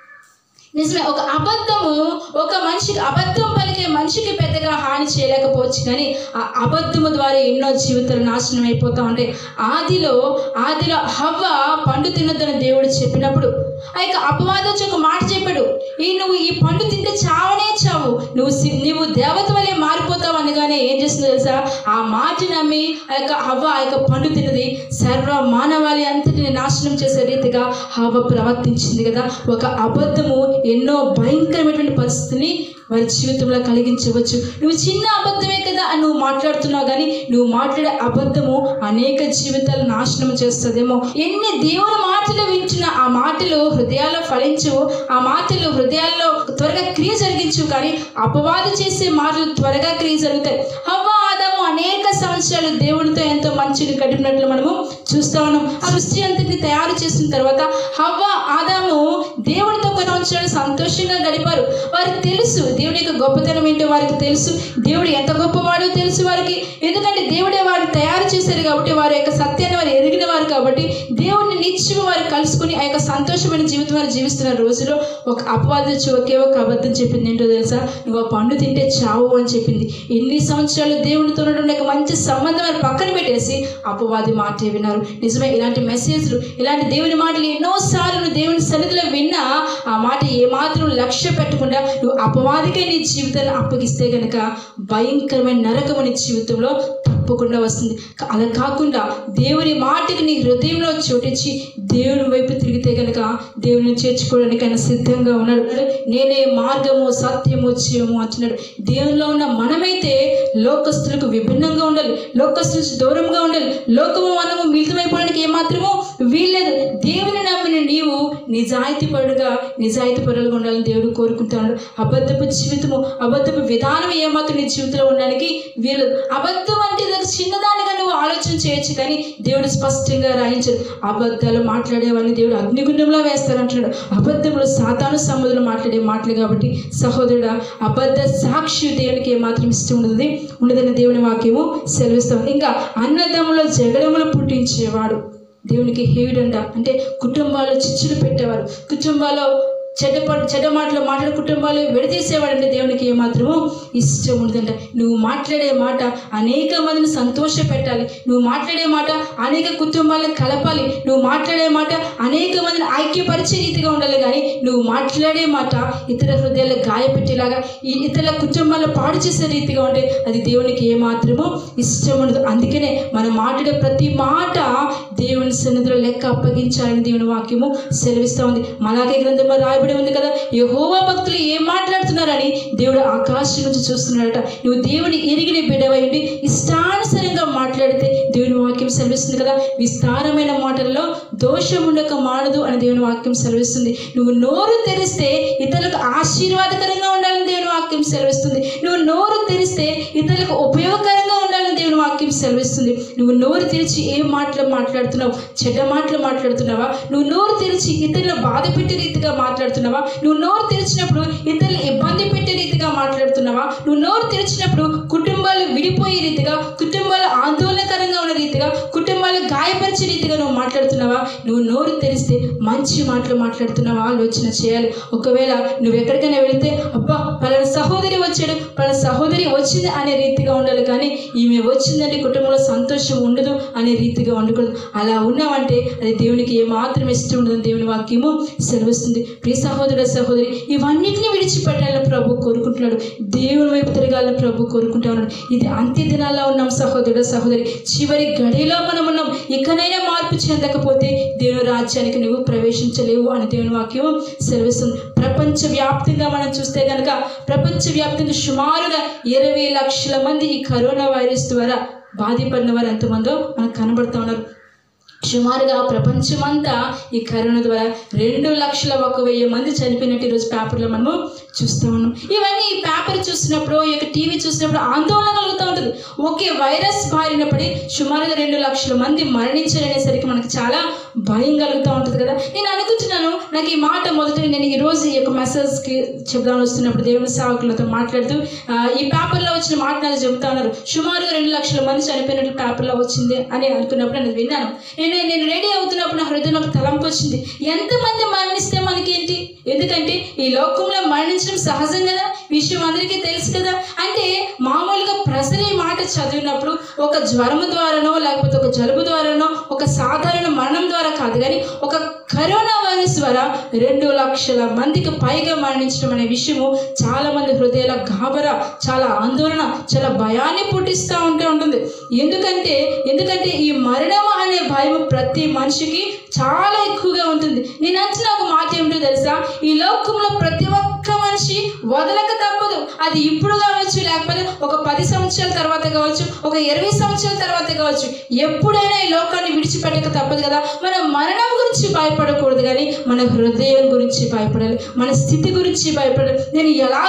నిజమే ఒక అబద్ధము ఒక మనిషికి అబద్ధం పలికే మనిషికి పెద్దగా హాని చేయలేకపోవచ్చు కానీ ఆ అబద్ధము ద్వారా ఎన్నో జీవితాలు నాశనం అయిపోతూ ఉంటాయి ఆదిలో ఆదిలో హవ్వ పండు తినొద్దని దేవుడు చెప్పినప్పుడు ఆ యొక్క అపవాదం వచ్చి ఒక మాట చెప్పాడు ఈ నువ్వు ఈ పండు తింటే చావనే చావు నువ్వు సి- నువ్వు దేవత వలె మారిపోతావు అనగానే ఏం చేస్తుందో తెలుసా ఆ మాట నమ్మి ఆ యొక్క హవ్వ ఆ యొక్క పండు తిన్నది సర్వ మానవాళి అంతటిని నాశనం చేసే రీతిగా హవ్వ ప్రవర్తించింది కదా ఒక అబద్ధము ఎన్నో భయంకరమైనటువంటి పరిస్థితిని వారి జీవితంలో కలిగించవచ్చు నువ్వు చిన్న అబద్ధమే కదా అని నువ్వు మాట్లాడుతున్నావు కానీ నువ్వు మాట్లాడే అబద్ధము అనేక జీవితాలు నాశనం చేస్తుందేమో ఎన్ని దేవుని మాటలు వింటున్నా ఆ మాటలు హృదయాల్లో ఫలించవు ఆ మాటలు హృదయాల్లో త్వరగా క్రియ జరిగించు కానీ అపవాదు చేసే మాటలు త్వరగా క్రియ జరుగుతాయి హవ్వ ఆదాము అనేక సంవత్సరాలు దేవునితో ఎంతో మంచిగా గడిపినట్లు మనము చూస్తా ఉన్నాం ఆ సృష్టి అంతటిని తయారు చేసిన తర్వాత హవ్వ ఆదాము దేవునితో కొన్ని సంవత్సరాలు సంతోషంగా గడిపారు వారికి తెలుసు దేవుని యొక్క గొప్పతనం ఏంటో వారికి తెలుసు దేవుడు ఎంత గొప్పవాడో తెలుసు వారికి ఎందుకంటే దేవుడే వారిని తయారు చేశారు కాబట్టి వారి యొక్క సత్యాన్ని వారు ఎదిగిన వారు కాబట్టి దేవుడిని నిత్యం వారు కలుసుకుని ఆ యొక్క సంతోషమైన జీవితం వారు జీవిస్తున్న రోజులో ఒక అపవాదం వచ్చి ఒకే ఒక అబద్ధం చెప్పింది ఏంటో తెలుసా నువ్వు ఆ పండు తింటే చావు అని చెప్పింది ఎన్ని సంవత్సరాలు దేవునితో ఉన్నటువంటి ఒక మంచి సంబంధం వారు పక్కన పెట్టేసి అపవాది మాట విన్నారు నిజమే ఇలాంటి మెసేజ్లు ఇలాంటి దేవుని మాటలు ఎన్నోసార్లు నువ్వు దేవుని సన్నిధిలో విన్నా ఆ మాట ఏమాత్రం లక్ష్య పెట్టకుండా నువ్వు అపవాదికే నీ జీవితాన్ని అప్పగిస్తే గనక భయంకరమైన నరకం నీ జీవితంలో తప్పకుండా వస్తుంది కా- అలా కాకుండా దేవుని మాటకి నీ హృదయంలో చోటించి దేవుని వైపు తిరిగితే గనక దేవుని చేర్చుకోవడానికి ఆయన సిద్ధంగా ఉన్నాడు నేనే మార్గము సత్యము జీవము అంటున్నాడు దేవునిలో ఉన్న మనమైతే లోకస్తులకు విభిన్నంగా ఉండాలి లోకస్తుల నుంచి దూరంగా ఉండాలి లోకము మనము మిళితమైపోవడానికి ఏమాత్రము వీల్లేదు దేవుని నమ్మిన నీవు నిజాయితీ పరుడుగా నిజాయితీ పరులుగా ఉండాలని దేవుడు కోరుకుంటున్నాడు అబద్ధపు జీవితము అబద్ధపు విధానం ఏమాత్రం నీ జీవితంలో ఉండడానికి వీలు అబద్ధం అంటే ఇది ఒక చిన్నదానిగా నువ్వు ఆలోచన చేయొచ్చు కానీ దేవుడు స్పష్టంగా రాయించాడు అబద్ధాలు మాట్లాడేవాడిని దేవుడు అగ్నిగుండంలో వేస్తారంటున్నాడు అబద్ధములు సాతాను సముద్రంలో మాట్లాడే మాటలు కాబట్టి సహోదరుడు అబద్ధ సాక్షి దేవునికి ఏమాత్రం ఇష్టం ఉండదు ఉండదని దేవుని వాక్యము సెలవిస్తాం ఇంకా అన్నదమ్ముల జగడములు పుట్టించేవాడు దేవునికి హేయుడంట అంటే కుటుంబాల్లో చిచ్చులు పెట్టేవారు కుటుంబాల్లో చెడ్డ ప- చెడ్డ మాటలు మాట్లాడే కుటుంబాలు విడదీసేవాడంటే దేవునికి ఏమాత్రము ఇష్టం ఉండదంట నువ్వు మాట్లాడే మాట అనేక మందిని సంతోష పెట్టాలి నువ్వు మాట్లాడే మాట అనేక కుటుంబాలను కలపాలి నువ్వు మాట్లాడే మాట అనేక మందిని ఐక్యపరిచే రీతిగా ఉండాలి కానీ నువ్వు మాట్లాడే మాట ఇతర హృదయాలు గాయపెట్టేలాగా ఈ ఇతరుల కుటుంబాలను పాడు చేసే రీతిగా ఉంటే అది దేవునికి ఏమాత్రమో ఇష్టం ఉండదు అందుకనే మనం మాట్లాడే ప్రతి మాట దేవుని సన్నిధిలో లెక్క అప్పగించాలని దేవుని వాక్యము సెలవిస్తూ ఉంది మలాకే గ్రంథంలో రాయబడి ఉంది కదా యహోవా భక్తులు ఏం మాట్లాడుతున్నారని దేవుడు ఆకాశం నుంచి చూస్తున్నాడట నువ్వు దేవుని ఎరిగిన బిడ్డవైండి ఇష్టానుసారంగా మాట్లాడితే దేవుని వాక్యం సెలవిస్తుంది కదా విస్తారమైన మాటల్లో దోషం ఉండక మానదు అని దేవుని వాక్యం సెలవిస్తుంది నువ్వు నోరు తెరిస్తే ఇతరులకు ఆశీర్వాదకరంగా ఉండాలని దేవుని వాక్యం సెలవిస్తుంది నువ్వు నోరు తెరిస్తే ఇతరులకు ఉపయోగకరంగా ఉండాలని దేవుని వాక్యం సెలవిస్తుంది నువ్వు నోరు తెరిచి ఏం మాటలు మాట్లాడుతున్నావు చెడ్డ మాటలు మాట్లాడుతున్నావా నువ్వు నోరు తెరిచి ఇతరులను బాధ పెట్టే రీతిగా మాట్లాడుతున్నావా నువ్వు నోరు తెరిచినప్పుడు ఇతరులు ఇబ్బంది పెట్టే రీతిగా మాట్లాడుతున్నావా నువ్వు నోరు తెరిచినప్పుడు కుటుంబాలు విడిపోయే రీతిగా కుటుంబాలు ఆందోళనకరంగా ఉన్న రీతిగా కుటుంబాలు గాయపరిచే రీతిగా నువ్వు మాట్లాడుతున్నావా నువ్వు నోరు తెరిస్తే మంచి మాటలు మాట్లాడుతున్నావా ఆలోచన చేయాలి ఒకవేళ నువ్వు ఎక్కడికైనా వెళితే అబ్బా పలానా సహోదరి వచ్చాడు పలానా సహోదరి వచ్చింది అనే రీతిగా ఉండాలి కానీ ఈమె వచ్చిందంటే కుటుంబంలో సంతోషం ఉండదు అనే రీతిగా ఉండకూడదు అలా ఉన్నామంటే అది దేవునికి ఏమాత్రం ఇష్టం ఉండదు దేవుని వాక్యము సెలవుస్తుంది ప్రియ సహోదర సహోదరి ఇవన్నిటిని విడిచిపెట్టాలని ప్రభు కోరుకుంటున్నాడు దేవుని వైపు తిరగాలని ప్రభు కోరుకుంటా ఉన్నాడు ఇది అంత్య దినాల్లో ఉన్నాం సహోదరుడు సహోదరి చివరి గడిలో మనం ఉన్నాం ఇకనైనా మార్పు చెందకపోతే దేవుని రాజ్యానికి నువ్వు ప్రవేశించలేవు అని దేవుని వాక్యం సెలవిస్తుంది ప్రపంచ వ్యాప్తంగా మనం చూస్తే కనుక ప్రపంచ వ్యాప్తంగా సుమారుగా ఇరవై లక్షల మంది ఈ కరోనా వైరస్ ద్వారా బాధపడిన వారు ఎంతమందో మనకు కనబడుతూ ఉన్నారు సుమారుగా ప్రపంచమంతా ఈ కరోనా ద్వారా రెండు లక్షల ఒక వెయ్యి మంది చనిపోయినట్టు ఈరోజు పేపర్లో మనము చూస్తూ ఉన్నాం ఇవన్నీ ఈ పేపర్ చూసినప్పుడు ఈ యొక్క టీవీ చూసినప్పుడు ఆందోళన కలుగుతూ ఉంటుంది ఒకే వైరస్ బారిన పడి సుమారుగా రెండు లక్షల మంది మరణించారనేసరికి మనకు చాలా భయం కలుగుతూ ఉంటుంది కదా నేను అనుకుంటున్నాను నాకు ఈ మాట మొదట నేను ఈ రోజు ఈ యొక్క మెసేజ్కి చెప్దామని వస్తున్నప్పుడు దేవుని సేవకులతో మాట్లాడుతూ ఆ, ఈ పేపర్లో వచ్చిన మాట నాకు చెబుతా ఉన్నారు సుమారుగా రెండు లక్షల మంది చనిపోయినట్టు పేపర్లో వచ్చింది అని అనుకున్నప్పుడు నేను విన్నాను నేను నేను రెడీ అవుతున్నప్పుడు నా హృదయంలో ఒక తలంపు వచ్చింది ఎంతమంది మరణిస్తే మనకేంటి ఎందుకంటే ఈ లోకంలో మరణించడం సహజం కదా విషయం అందరికీ తెలుసు కదా అంటే మామూలుగా ప్రజలు ఈ మాట చదివినప్పుడు ఒక జ్వరము ద్వారానో లేకపోతే ఒక జలుబు ద్వారానో ఒక సాధారణ మరణం ద్వారా కాదు కానీ ఒక కరోనా వైరస్ ద్వారా రెండు లక్షల మందికి పైగా మరణించడం అనే విషయము చాలా మంది హృదయాల గాబరా చాలా ఆందోళన చాలా భయాన్ని పుట్టిస్తూ ఉంటూ ఉంటుంది ఎందుకంటే ఎందుకంటే ఈ మరణం అనే భయం ప్రతి మనిషికి చాలా ఎక్కువగా ఉంటుంది నేను అంచిన ఒక మాట ఏమిటో తెలుసా ఈ లోకంలో ప్రతి ఒక్క మనిషి వదలక తప్పదు అది ఇప్పుడు కావచ్చు లేకపోతే ఒక పది సంవత్సరాల తర్వాత కావచ్చు ఒక ఇరవై సంవత్సరాల తర్వాత కావచ్చు ఎప్పుడైనా ఈ లోకాన్ని విడిచిపెట్టక తప్పదు కదా మన మరణం గురించి భయపడకూడదు కానీ మన హృదయం గురించి భయపడాలి మన స్థితి గురించి భయపడాలి నేను ఎలాగున్నానో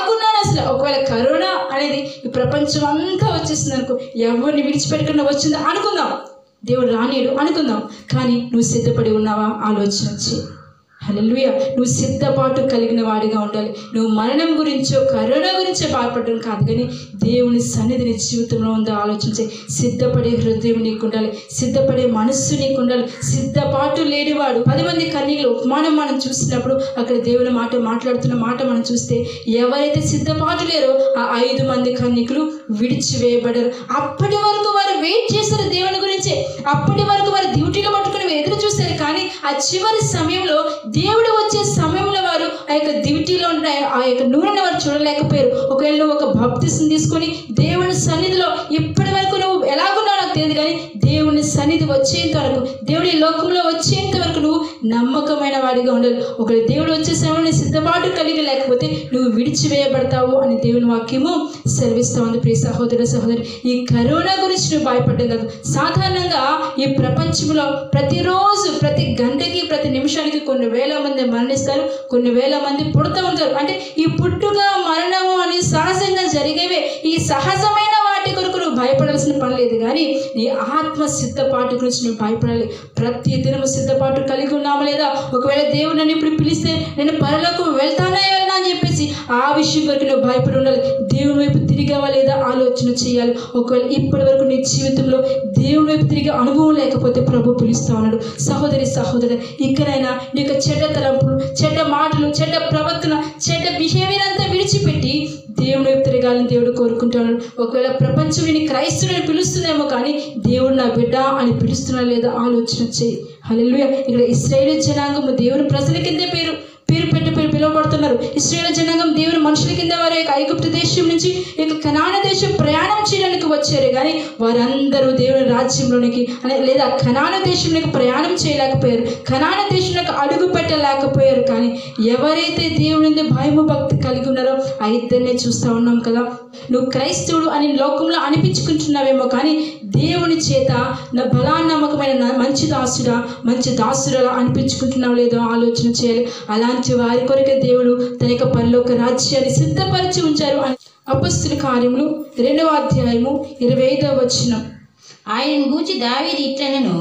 అసలు ఒకవేళ కరోనా అనేది ఈ ప్రపంచం అంతా వచ్చేసింది అనుకో ఎవరిని విడిచిపెట్టకుండా వచ్చిందో అనుకుందాం దేవుడు రానియడు అనుకుందాం కానీ నువ్వు సిద్ధపడి ఉన్నావా ఆలోచన వచ్చి హల్లెలూయా నువ్వు సిద్ధపాటు కలిగిన వాడిగా ఉండాలి నువ్వు మరణం గురించో కరోనా గురించో బాధపడడం కాదు కానీ దేవుని సన్నిధి నీ జీవితంలో ఉందో ఆలోచించే సిద్ధపడే హృదయం నీకు ఉండాలి సిద్ధపడే మనస్సు నీకు ఉండాలి సిద్ధపాటు లేనివాడు పది మంది కన్నీళ్ళు ఉపమానం మనం చూసినప్పుడు అక్కడ దేవుని మాట మాట్లాడుతున్న మాట మనం చూస్తే ఎవరైతే సిద్ధపాటు లేరో ఆ ఐదు మంది కన్నికులు విడిచివేయబడరు అప్పటి వరకు వారు వెయిట్ చేశారు దేవుని గురించి అప్పటి వరకు వారు డ్యూటీలో పట్టుకుని ఎదురు చూశారు కానీ ఆ చివరి సమయంలో దేవుడు వచ్చే సమయంలో వారు ఆ యొక్క డ్యూటీలో ఉన్న ఆ యొక్క నూనెని వారు చూడలేకపోయారు ఒకవేళ నువ్వు ఒక బాప్తిసం తీసుకొని దేవుని సన్నిధిలో ఇప్పటి వరకు నువ్వు ఎలాగున్నావు నాకు తెలియదు కానీ దేవుని సన్నిధి వచ్చేంత వరకు దేవుడి లోకంలో వచ్చేంత వరకు నువ్వు నమ్మకమైన వాడిగా ఉండాలి ఒకవేళ దేవుడు వచ్చే సమయంలో సిద్ధపాటు కలిగి లేకపోతే నువ్వు విడిచివేయబడతావు అని దేవుని వాక్యము సెలవిస్తా ఉంది ప్రియ సహోదర సహోదరి ఈ కరోనా గురించి నువ్వు భయపడ్డం కాదు సాధారణంగా ఈ ప్రపంచంలో ప్రతిరోజు ప్రతి గంటకి ప్రతి నిమిషానికి కొన్ని వేల మంది మరణిస్తారు కొన్ని వేల మంది పుడుతూ ఉంటారు అంటే ఈ పుట్టుక మరణము అని సహజంగా జరిగేవే ఈ సహజమైన వాటి కొరకు నువ్వు భయపడాల్సిన పని లేదు కానీ నీ ఆత్మ సిద్ధపాటు గురించి నువ్వు భయపడాలి ప్రతి దినము సిద్ధపాటు కలిగి ఉన్నామా లేదా ఒకవేళ దేవుడు నన్ను ఇప్పుడు పిలిస్తే నేను పరలోకి వెళ్తానా వెళ్ళనా అని చెప్పేసి ఆ విషయం వరకు నువ్వు భయపడి ఉండాలి దేవుని వైపు తిరిగావా లేదా ఆలోచన చేయాలి ఒకవేళ ఇప్పటి వరకు నీ జీవితంలో దేవుని వైపు తిరిగే అనుభవం లేకపోతే ప్రభు పిలుస్తా ఉన్నాడు సహోదరి సహోదరు ఇక్కడైనా నీ యొక్క చెడ్డ తలంపులు చెడ్డ మాటలు చెడ్డ ప్రవర్తన చెడ్డ బిహేవియర్ అంతా విడిచిపెట్టి దేవుని వైపు తిరగాలని దేవుడు కోరుకుంటున్నాడు ఒకవేళ ప్రపంచం నేను క్రైస్తువుని పిలుస్తుందేమో కానీ దేవుడు నా బిడ్డ అని పిలుస్తున్నా లేదా ఆలోచన చేయి హల్లెలూయా ఇక్కడ ఇస్రాయేల్ జనాంగము దేవుని ప్రజల కిందే పేరు పేరు పెట్టి పేరు పిలువబడుతున్నారు ఇస్రాయేల్ జనాంగం దేవుని మనుషుల కింద వారి యొక్క ఐగుప్తు దేశం నుంచి ఈ యొక్క కనాన దేశం ప్రయాణం చేయడానికి వచ్చారు కానీ వారందరూ దేవుని రాజ్యంలోనికి అనే లేదా కనాన దేశంలోకి ప్రయాణం చేయలేకపోయారు కనాన దేశంలోకి అడుగు పెట్టలేకపోయారు కానీ ఎవరైతే దేవుని మీద భయము భక్తి కలిగి ఉన్నారో ఆ ఇద్దరినే చూస్తూ ఉన్నాం కదా నువ్వు క్రైస్తవుడు అని లోకంలో అనిపించుకుంటున్నావేమో కానీ దేవుని చేత నా బలానమ్మకమైన నా- మంచి దాసుడా మంచి దాసురా అనిపించుకుంటున్నావు లేదో ఆలోచన చేయాలి అలాంటి వారి కొరకే దేవుడు తన యొక్క పరలోక రాజ్యాన్ని సిద్ధపరిచి ఉంచారు అని అపస్తుల కార్యములు రెండవ అధ్యాయము ఇరవై ఐదవ వచనం ఆయన గూర్చి దావీది ఇట్లనను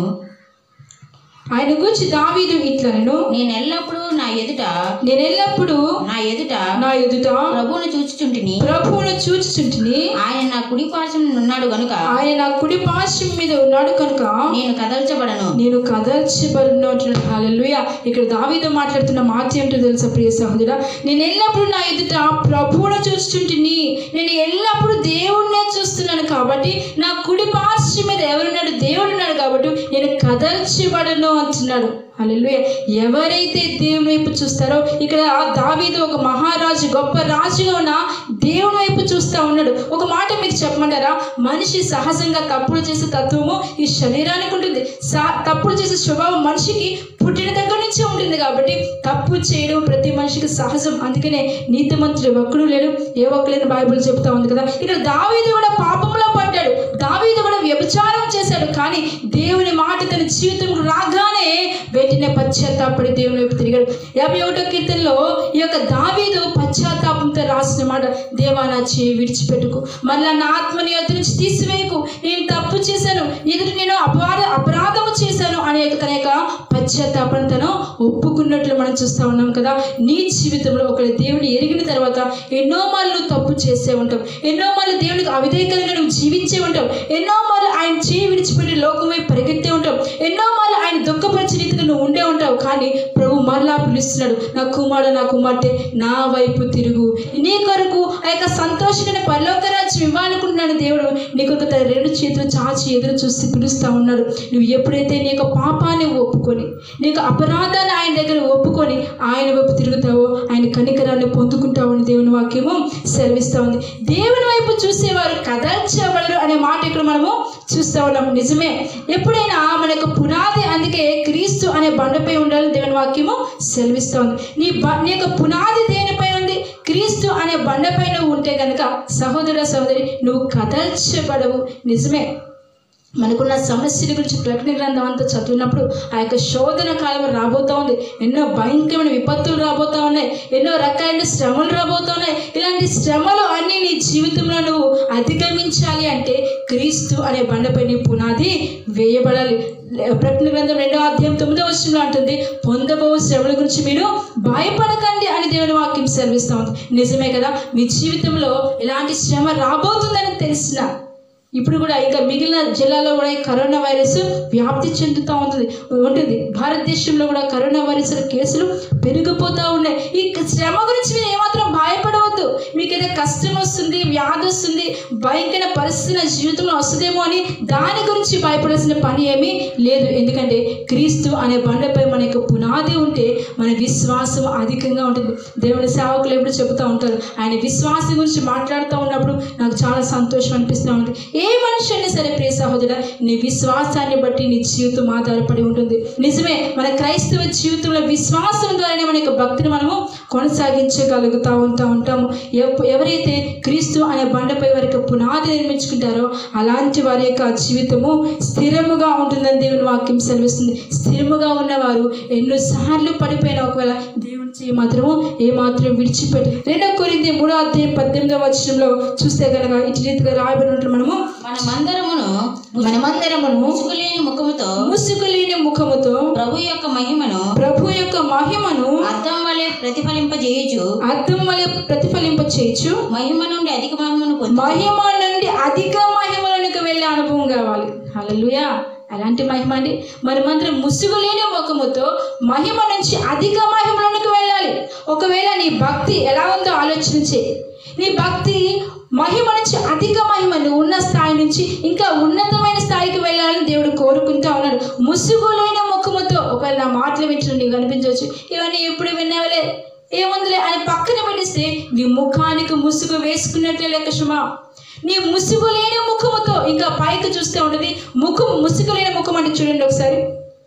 ఆయన గురించి దావీదు ఇట్లను నేను ఎల్లప్పుడూ నా ఎదుట నేను ఎల్లప్పుడూ నా ఎదుట నా ఎదుట ప్రభువును చూచుచుంటిని ప్రభువును చూచుచుంటిని ఆయన నా కుడి పార్శ్వం ఉన్నాడు గనుక ఆయన నా కుడి పార్శ్వం మీద ఉన్నాడు కనుక నేను కదల్చబడను నేను కదల్చబడినట్లు హాలెలుయ ఇక్కడ దావీతో మాట్లాడుతున్న మాట ఏంటో తెలుసా ప్రియ సహోదరా నేను ఎల్లప్పుడూ నా ఎదుట ప్రభువును చూస్తుంటిని నేను ఎల్లప్పుడూ దేవుణ్ణే చూస్తున్నాను కాబట్టి నా కుడి పార్శ్వం మీద ఎవరున్నాడు దేవుడు ఉన్నాడు కాబట్టి నేను కదల్చబడను అంటున్నాడు హల్లెలూయా ఎవరైతే దేవుని వైపు చూస్తారో ఇక్కడ దావీదు ఒక మహారాజు గొప్ప రాజుగా ఉన్న దేవుని వైపు చూస్తూ ఉన్నాడు ఒక మాట మీకు చెప్పమంటారా మనిషి సహజంగా తప్పులు చేసే తత్వము ఈ శరీరానికి ఉంటుంది సా- తప్పులు చేసే స్వభావం మనిషికి పుట్టిన దగ్గర నుంచే ఉంటుంది కాబట్టి తప్పు చేయడం ప్రతి మనిషికి సహజం అందుకనే నీతిమంతుడు ఒక్కడు లేడు ఏ ఒక్కలేని బైబిల్ చెప్తా ఉంది కదా ఇక్కడ దావీదు కూడా పాపంలో పడ్డాడు దావీదు కూడా వ్యభిచారం చేశాడు కానీ దేవుని మాట తన జీవితం రాగానే వెంటనే పశ్చాత్తాపడి దేవుని వైపు తిరిగాడు యాభై ఒకటో కీర్తనలో ఈ యొక్క దావీదు పశ్చాత్తాపంతో రాసిన మాట దేవా నా చేయి విడిచిపెట్టుకు మళ్ళా నా ఆత్మని ఎదురు నుంచి తీసివేయకు నేను తప్పు చేశాను ఎదురు నేను అపరాధ అపరాధము చేశాను అనే యొక్క తన యొక్క పశ్చాత్తాపం తను ఒప్పుకున్నట్లు మనం చూస్తూ ఉన్నాం కదా నీ జీవితంలో ఒక దేవుని ఎరిగిన తర్వాత ఎన్నో మార్లు నువ్వు తప్పు చేసే ఉంటావు ఎన్నో మార్లు దేవునికి అవిధేయకరంగా నువ్వు జీవించే ఉంటావు ఎన్నో మార్లు ఆయన చేయి విడిచిపెట్టి లోకం వైపు పరిగెత్తే ఉంటావు ఎన్నో మార్లు ఆయన దుఃఖపరిచిన రీతిగా నువ్వు ఉండే ఉంటావు కానీ ప్రభు మరలా పిలుస్తున్నాడు నా కుమారుడు నా కుమార్తె నా వైపు తిరుగు నీ కొరకు ఆ యొక్క సంతోషమైన పరలోక రాజ్యం ఇవ్వాలనుకుంటున్నాడు దేవుడు నీ కొరకు తన రెండు చేతులు చాచి ఎదురు చూసి పిలుస్తూ ఉన్నాడు నువ్వు ఎప్పుడైతే నీ యొక్క పాపాన్ని ఒప్పుకొని నీ యొక్క అపరాధాన్ని ఆయన దగ్గర ఒప్పుకొని ఆయన వైపు తిరుగుతావో ఆయన కనికరాన్ని పొందుకుంటావు అని దేవుని వాక్యము సెలవిస్తూ ఉంది దేవుని వైపు చూసేవారు కదల్చబడరు అనే మాట ఇక్కడ మనము చూస్తూ ఉన్నాం నిజమే ఎప్పుడైనా మన యొక్క పునాది అందుకే క్రీస్తు అనే బండపై ఉండాలని దేవుని వాక్యము సెలవిస్తూ ఉంది నీ బ నీ యొక్క పునాది దేనిపై ఉంది క్రీస్తు అనే బండపై నువ్వు ఉంటే కనుక సహోదర సహోదరి నువ్వు కదల్చబడవు నిజమే మనకున్న సమస్యల గురించి ప్రకటన గ్రంథం అంతా చదివినప్పుడు ఆ యొక్క శోధన కాలం రాబోతా ఉంది ఎన్నో భయంకరమైన విపత్తులు రాబోతా ఉన్నాయి ఎన్నో రకాలైన శ్రమలు రాబోతా ఉన్నాయి ఇలాంటి శ్రమలు అన్నీ నీ జీవితంలో నువ్వు అధిగమించాలి అంటే క్రీస్తు అనే బండపై నీ పునాది వేయబడాలి ప్రకటన గ్రంథం రెండో అధ్యాయం తొమ్మిదో వచనంలో అంటుంది పొందబో శ్రమల గురించి మీరు భయపడకండి అని దేవుని వాక్యం సెలవిస్తా ఉంది నిజమే కదా మీ జీవితంలో ఎలాంటి శ్రమ రాబోతుందని తెలిసిన ఇప్పుడు కూడా ఇంకా మిగిలిన జిల్లాలో కూడా ఈ కరోనా వైరస్ వ్యాప్తి చెందుతూ ఉంటుంది ఉంటుంది భారతదేశంలో కూడా కరోనా వైరస్ కేసులు పెరిగిపోతూ ఉన్నాయి ఈ శ్రమ గురించి మీరు ఏమాత్రం భయపడవద్దు మీకు ఏదో కష్టం వస్తుంది వ్యాధి వస్తుంది భయంకర పరిస్థితి నా జీవితంలో వస్తుందేమో అని దాని గురించి భయపడాల్సిన పని ఏమీ లేదు ఎందుకంటే క్రీస్తు అనే బండపై మన యొక్క పునాది ఉంటే మన విశ్వాసం అధికంగా ఉంటుంది దేవుని సేవకులు ఎప్పుడు చెబుతూ ఉంటారు ఆయన విశ్వాసం గురించి మాట్లాడుతూ ఉన్నప్పుడు నాకు చాలా సంతోషం అనిపిస్తూ ఉంటుంది ఏ మనిషి అయినా సరే ప్రియ సహోదర నీ విశ్వాసాన్ని బట్టి నీ జీవితం ఆధారపడి ఉంటుంది నిజమే మన క్రైస్తవ జీవితంలో విశ్వాసం ద్వారానే మన యొక్క భక్తిని మనము కొనసాగించగలుగుతూ ఉంటా ఉంటాము ఎవ- ఎవరైతే క్రీస్తు అనే బండపై వారి యొక్క పునాది నిర్మించుకుంటారో అలాంటి వారి యొక్క జీవితము స్థిరముగా ఉంటుందని దేవుని వాక్యం సెలవిస్తుంది స్థిరముగా ఉన్నవారు ఎన్నోసార్లు పడిపోయిన ఒకవేళ దేవుని చేయి మాత్రము ఏ మాత్రం విడిచిపెట్టి రెండో కొరింది మూడో అధ్యాయం పద్దెనిమిదవ వచనంలో చూస్తే కనుక ఇటు రీతిగా రాయబడినట్లు మనము మనమందరమును మనమందరమును ముసుగులేని ముఖముతో ముసుగులేని ముఖముతో ప్రభు యొక్క మహిమను ప్రభు యొక్క మహిమను అర్థం వలె ప్రతిఫలింపజేయచు అర్థం వలె ప్రతిఫలింప చేయొచ్చు మహిమ నుండి అధిక మహిమను పొంది మహిమ నుండి అధిక మహిమలకు వెళ్ళే అనుభవం కావాలి హల్లెలూయా ఎలాంటి మహిమ అండి మనమందరం ముసుగు లేని ముఖముతో మహిమ నుంచి అధిక మహిమలకు వెళ్ళాలి ఒకవేళ నీ భక్తి ఎలా ఉందో ఆలోచించి నీ భక్తి మహిమ నుంచి అధిక మహిమ నువ్వు ఉన్న స్థాయి నుంచి ఇంకా ఉన్నతమైన స్థాయికి వెళ్ళాలని దేవుడు కోరుకుంటా ఉన్నాడు ముసుగు లేని ముఖముతో ఒకవేళ నా మాటలు వింటున్నా నీకు అనిపించవచ్చు ఇవన్నీ ఎప్పుడు విన్నావలే ఏముందిలే అని పక్కన పెట్టిస్తే నీ ముఖానికి ముసుగు వేసుకున్నట్లే లెక్క సుమా నీ ముసుగు లేని ముఖముతో ఇంకా పైకి చూస్తే ఉంటుంది ముఖం ముసుగు లేని ముఖం అంటే చూడండి ఒకసారి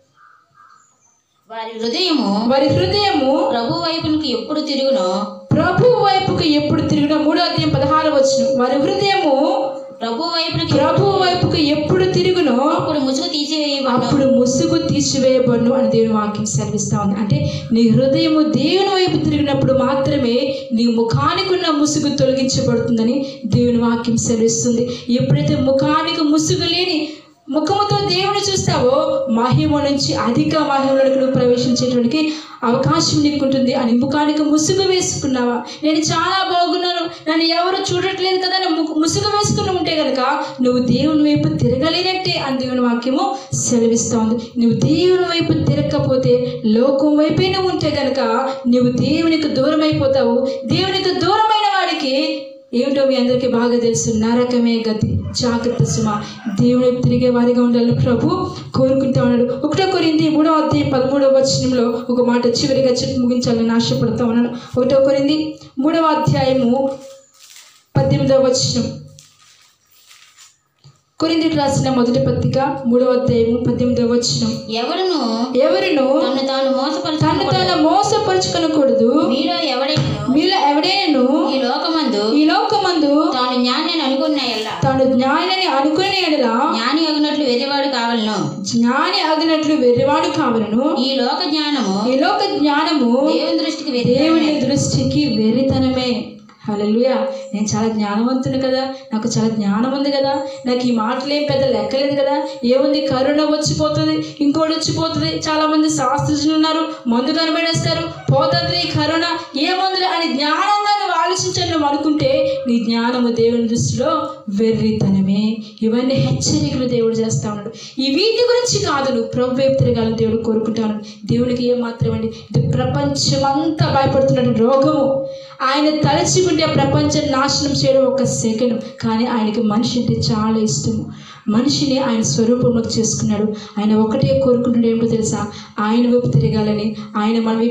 వారి హృదయము వారి హృదయము ప్రభు వైపునికి ఎప్పుడు తిరుగునో ప్రభు వైపుకి ఎప్పుడు తిరిగినా మూడో అధ్యాయం పదహారు వచ్చిన వారి హృదయము ప్రభు వైపునికి ప్రభు వైపుకి ఎప్పుడు తిరుగునో అప్పుడు ముసుగు తీసివేయబడు అప్పుడు ముసుగు తీసివేయబడును అని దేవుని వాక్యం సెలవిస్తా ఉంది అంటే నీ హృదయము దేవుని వైపు తిరిగినప్పుడు మాత్రమే నీ ముఖానికి ఉన్న ముసుగు తొలగించబడుతుందని దేవుని వాక్యం సెలవిస్తుంది ఎప్పుడైతే ముఖానికి ముసుగు లేని ముఖముతో దేవుని చూస్తావో మహిమ నుంచి అధిక మహిమలకు నువ్వు ప్రవేశించేటువంటి అవకాశం నీకు ఉంటుంది అని ముఖానికి ముసుగు వేసుకున్నావా నేను చాలా బాగున్నాను నన్ను ఎవరు చూడట్లేదు కదా అని ము- ముసుగు వేసుకుని ఉంటే కనుక నువ్వు దేవుని వైపు తిరగలేనట్టే అని దేవుని వాక్యము సెలవిస్తా ఉంది నువ్వు దేవుని వైపు తిరగకపోతే లోకం వైపే నువ్వు ఉంటే కనుక నువ్వు దేవునికి దూరం అయిపోతావు దేవునికి దూరమైన వాడికి ఏమిటో మీ అందరికీ బాగా తెలుసు నరకమే గతి జాగ్రత్త సుమ దేవుని వైపు తిరిగే వారిగా ఉండాలని ప్రభు కోరుకుంటా ఉన్నాడు ఒకటో కొరింది మూడో అధ్యాయం పదమూడవ వచనంలో ఒక మాట చివరిగా చెప్పి ముగించాలని ఆశపడతా ఉన్నాను ఒకటో కొరింది మూడవ అధ్యాయము పద్దెనిమిదవ వచనం కొరిందికి రాసిన మొదటి పత్రిక మూడవ అధ్యాయము పద్దెనిమిదవ వచనం ఎవరును ఎవరును తను తాను తను మోసపరచకూడదు తాను మోసపరుచుకొనకూడదు మీలో ఎవడైనా మీలో ఎవడేను ఈ లోకమందు ఈ లోకమందు తాను జ్ఞాని అనుకున్న ఎల్ల తాను జ్ఞానిని అనుకునే ఎడల జ్ఞాని అగినట్లు వెర్రివాడు కావాలను జ్ఞాని అగినట్లు వెర్రివాడు కావలను ఈ లోక జ్ఞానము ఈ లోక జ్ఞానము దేవుని దృష్టికి వెర్రి దేవుని దృష్టికి వెర్రితనమే హల్లెలూయా నేను చాలా జ్ఞానవంతుడు కదా నాకు చాలా జ్ఞానం ఉంది కదా నాకు ఈ మాటలు ఏం పెద్ద లెక్కలేదు కదా ఏముంది కరోనా వచ్చిపోతుంది ఇంకోటి వచ్చిపోతుంది చాలా మంది శాస్త్రజ్ఞులు ఉన్నారు మందు కనబడేస్తారు పోతుంది ఈ కరోనా ఏముంది అని జ్ఞానంగా నువ్వు ఆలోచించని నువ్వు అనుకుంటే నీ జ్ఞానము దేవుని దృష్టిలో వెర్రితనమే ఇవన్నీ హెచ్చరికలు దేవుడు చేస్తా ఉన్నాడు ఈ వీటి గురించి కాదు నువ్వు ప్రభు వైపు తిరగాలని దేవుడు కోరుకుంటాను దేవునికి ఏం మాత్రం అండి ఇది ప్రపంచమంతా భయపడుతున్న రోగము ఆయన తలచుకుంటే ప్రపంచం నాశనం చేయడం ఒక సెకండ్ కానీ ఆయనకి మనిషి అంటే చాలా ఇష్టము మనిషిని ఆయన స్వరూపంలోకి చేసుకున్నాడు ఆయన ఒకటే కోరుకుంటున్నాడు ఏమిటో తెలుసా ఆయన వైపు తిరగాలని ఆయన మన వైపు ఎప్పుడు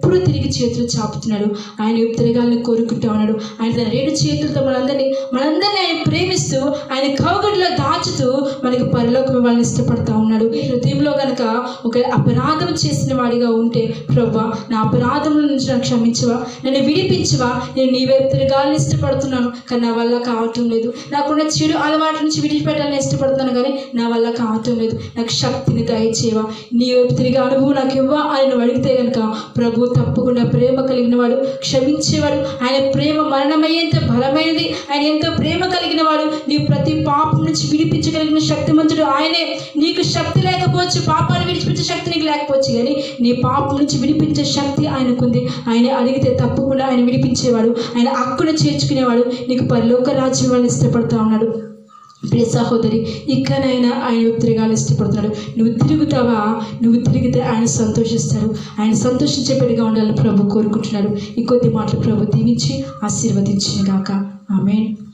ఎప్పుడు తిరిగి చేతులు చాపుతున్నాడు ఆయన తిరగాలని కోరుకుంటా ఉన్నాడు ఆయన తన రెండు చేతులతో మనందరినీ మనందరినీ ఆయన ప్రేమిస్తూ ఆయన కౌగడిలో దాచుతూ మనకి పరలోకం ఇవ్వాలని ఇష్టపడతా ఉన్నాడు ఈ హృదయంలో గనక ఒక అపరాధం చేసిన వాడిగా ఉంటే ప్రభా నా అపరాధముల నుంచి నాకు క్షమించవా నన్ను విడిపించవా నేను నీ వైపు తిరగాలని ఇష్టపడుతున్నాను కానీ నా వల్ల కావటం లేదు నాకున్న చెడు అలవాట్ల నుంచి విడిచిపెట్టాలని ఇష్టపడుతున్నాను కానీ నా వల్ల కావటం లేదు నాకు శక్తిని దయచేవా నీ వైపు తిరిగి అనుభవం నాకు ఇవ్వా అని నువ్వు అడిగితే కనుక ప్రభు తప్పకుండా ప్రేమ కలిగిన వాడు క్షమించేవాడు ఆయన ప్రేమ మరణమయ్యేంత బలమైనది ఆయన ఎంతో ప్రేమ కలిగిన వాడు నీ ప్రతి పాపం నుంచి విడిపించగలిగిన శక్తిమంతుడు ఆయనే నీకు శక్తి లేకపోవచ్చు పాపాన్ని విడిచిపించే శక్తి నీకు లేకపోవచ్చు కానీ నీ పాపం నుంచి విడిపించే శక్తి ఆయనకుంది ఆయన అడిగితే తప్పకుండా ఆయన విడిపించేవాడు ఆయన అక్కున చేర్చుకునేవాడు నీకు పరలోక రాజ్యం వాళ్ళని ఇష్టపడతా ఉన్నాడు ప్రియ సహోదరి ఇక్కడైనా ఆయన తిరగాలి ఇష్టపడుతున్నాడు నువ్వు తిరుగుతావా నువ్వు తిరిగితే ఆయన సంతోషిస్తాడు ఆయన సంతోషించే బిడ్డగా ఉండాలని ప్రభు కోరుకుంటున్నాడు ఈ కొద్ది మాటలు ప్రభు దీవించి ఆశీర్వదించిన గాక ఆమె